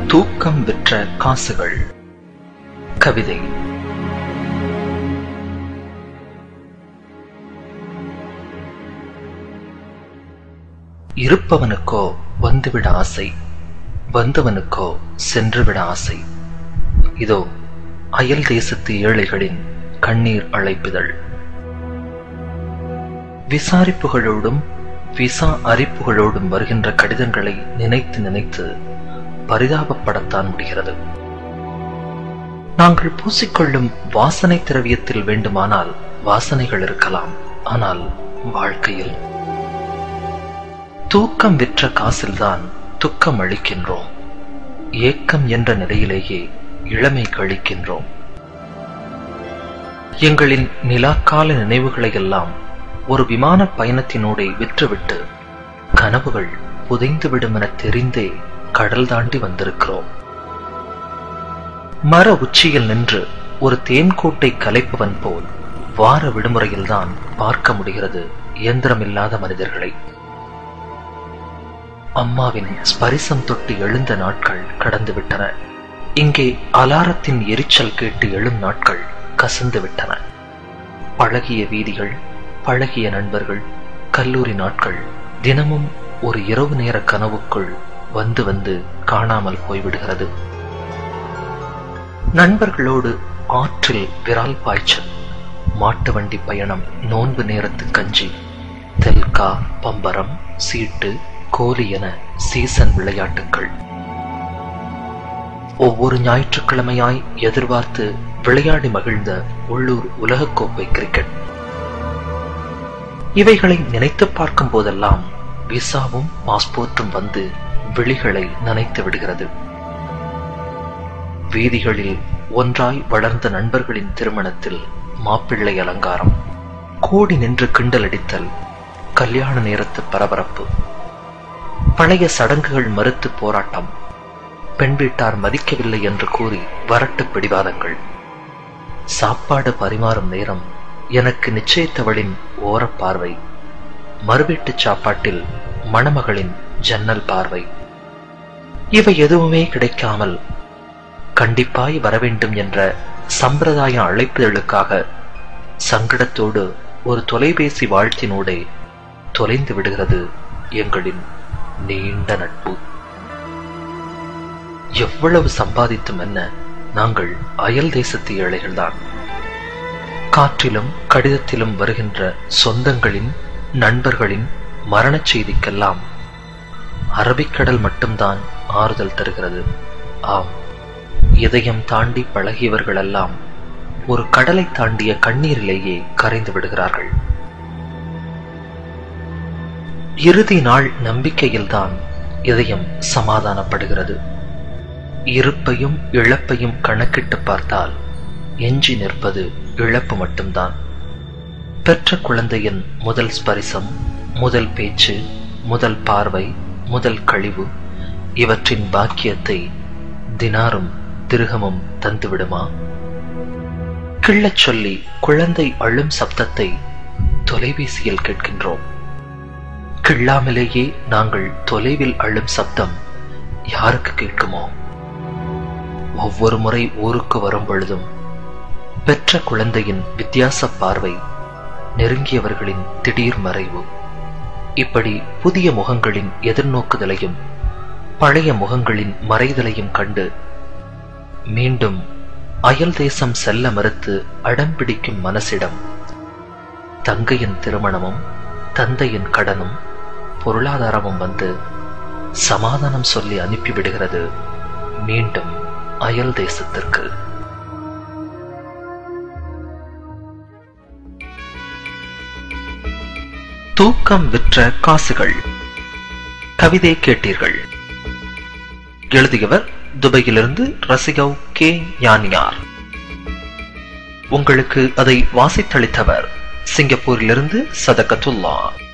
தூக்கம் விற்ற காசுகள் கவிதை இருப்பவனுக்கோ வந்துவிட ஆசை வந்தவனுக்கோ சென்றுவிட ஆசை இதோ அயல் தேசத்து ஏழைகளின் கண்ணீர் அழைப்புதல் விசாரிப்புகளோடும் விசா அரிப்புகளோடும் வருகின்ற கடிதங்களை நினைத்து நினைத்து பரிதாபப்படத்தான் முடிகிறது நாங்கள் பூசிக்கொள்ளும் வாசனை திரவியத்தில் வேண்டுமானால் வாசனைகள் இருக்கலாம் ஆனால் வாழ்க்கையில் தூக்கம் விற்ற காசில்தான் துக்கம் அளிக்கின்றோம் ஏக்கம் என்ற நிலையிலேயே இளமை கழிக்கின்றோம் எங்களின் நிலாக்கால நினைவுகளை எல்லாம் ஒரு விமான பயணத்தினூடே விற்றுவிட்டு கனவுகள் புதைந்துவிடும் என தெரிந்தே கடல் தாண்டி வந்திருக்கிறோம் மர உச்சியில் நின்று ஒரு தேன்கூட்டை கலைப்பவன் போல் வார விடுமுறையில்தான் பார்க்க முடிகிறது இயந்திரமில்லாத மனிதர்களை அம்மாவின் ஸ்பரிசம் தொட்டு எழுந்த நாட்கள் கடந்து விட்டன இங்கே அலாரத்தின் எரிச்சல் கேட்டு எழும் நாட்கள் கசந்து விட்டன பழகிய வீதிகள் பழகிய நண்பர்கள் கல்லூரி நாட்கள் தினமும் ஒரு இரவு நேர கனவுக்குள் வந்து வந்து காணாமல் போய்விடுகிறது நண்பர்களோடு ஆற்றில் விரால் பாய்ச்சல் மாட்டு வண்டி பயணம் நோன்பு நேரத்து கஞ்சி தெல்கா பம்பரம் சீட்டு கோலி என சீசன் விளையாட்டுக்கள் ஒவ்வொரு ஞாயிற்றுக்கிழமையாய் எதிர்பார்த்து விளையாடி மகிழ்ந்த உள்ளூர் உலகக்கோப்பை கிரிக்கெட் இவைகளை நினைத்து பார்க்கும் போதெல்லாம் விசாவும் பாஸ்போர்ட்டும் வந்து விழிகளை நனைத்து விடுகிறது வீதிகளில் ஒன்றாய் வளர்ந்த நண்பர்களின் திருமணத்தில் மாப்பிள்ளை அலங்காரம் கோடி நின்று கிண்டலடித்தல் கல்யாண நேரத்து பரபரப்பு பழைய சடங்குகள் மறுத்து போராட்டம் பெண் வீட்டார் மதிக்கவில்லை என்று கூறி வரட்டு பிடிவாதங்கள் சாப்பாடு பரிமாறும் நேரம் எனக்கு நிச்சயித்தவளின் ஓரப் பார்வை மறுவீட்டு சாப்பாட்டில் மணமகளின் ஜன்னல் பார்வை இவை எதுவுமே கிடைக்காமல் கண்டிப்பாய் வரவேண்டும் என்ற சம்பிரதாய அழைப்புதலுக்காக சங்கடத்தோடு ஒரு தொலைபேசி வாழ்த்தினூடே தொலைந்து விடுகிறது எங்களின் நீண்ட நட்பு எவ்வளவு சம்பாதித்தும் என்ன நாங்கள் அயல் தேசத்து ஏழைகள்தான் காற்றிலும் கடிதத்திலும் வருகின்ற சொந்தங்களின் நண்பர்களின் மரணச் செய்திக்கெல்லாம் அரபிக்கடல் மட்டும்தான் ஆறுதல் தருகிறது ஆம் இதயம் தாண்டி பழகியவர்களெல்லாம் ஒரு கடலை தாண்டிய கண்ணீரிலேயே கரைந்து விடுகிறார்கள் இறுதி நாள் நம்பிக்கையில்தான் இதயம் சமாதானப்படுகிறது இருப்பையும் இழப்பையும் கணக்கிட்டு பார்த்தால் எஞ்சி நிற்பது இழப்பு மட்டும்தான் பெற்ற குழந்தையின் முதல் ஸ்பரிசம் முதல் பேச்சு முதல் பார்வை முதல் கழிவு இவற்றின் பாக்கியத்தை தினாரும் திருகமும் தந்துவிடுமா கிள்ளச் சொல்லி குழந்தை அழும் சப்தத்தை தொலைபேசியில் கேட்கின்றோம் கிள்ளாமலேயே நாங்கள் தொலைவில் அழும் சப்தம் யாருக்கு கேட்குமோ ஒவ்வொரு முறை ஊருக்கு வரும் பொழுதும் பெற்ற குழந்தையின் வித்தியாச பார்வை நெருங்கியவர்களின் திடீர் மறைவு இப்படி புதிய முகங்களின் எதிர்நோக்குதலையும் பழைய முகங்களின் மறைதலையும் கண்டு மீண்டும் அயல் தேசம் செல்ல மறுத்து அடம்பிடிக்கும் மனசிடம் தங்கையின் திருமணமும் தந்தையின் கடனும் பொருளாதாரமும் வந்து சமாதானம் சொல்லி அனுப்பிவிடுகிறது மீண்டும் அயல் தேசத்திற்கு தூக்கம் விற்ற காசுகள் கவிதை கேட்டீர்கள் எழுதியவர் துபாயிலிருந்து ரசிகவ் கே ஞானியார் உங்களுக்கு அதை வாசித்தளித்தவர் சிங்கப்பூரிலிருந்து சதகத்துல்லா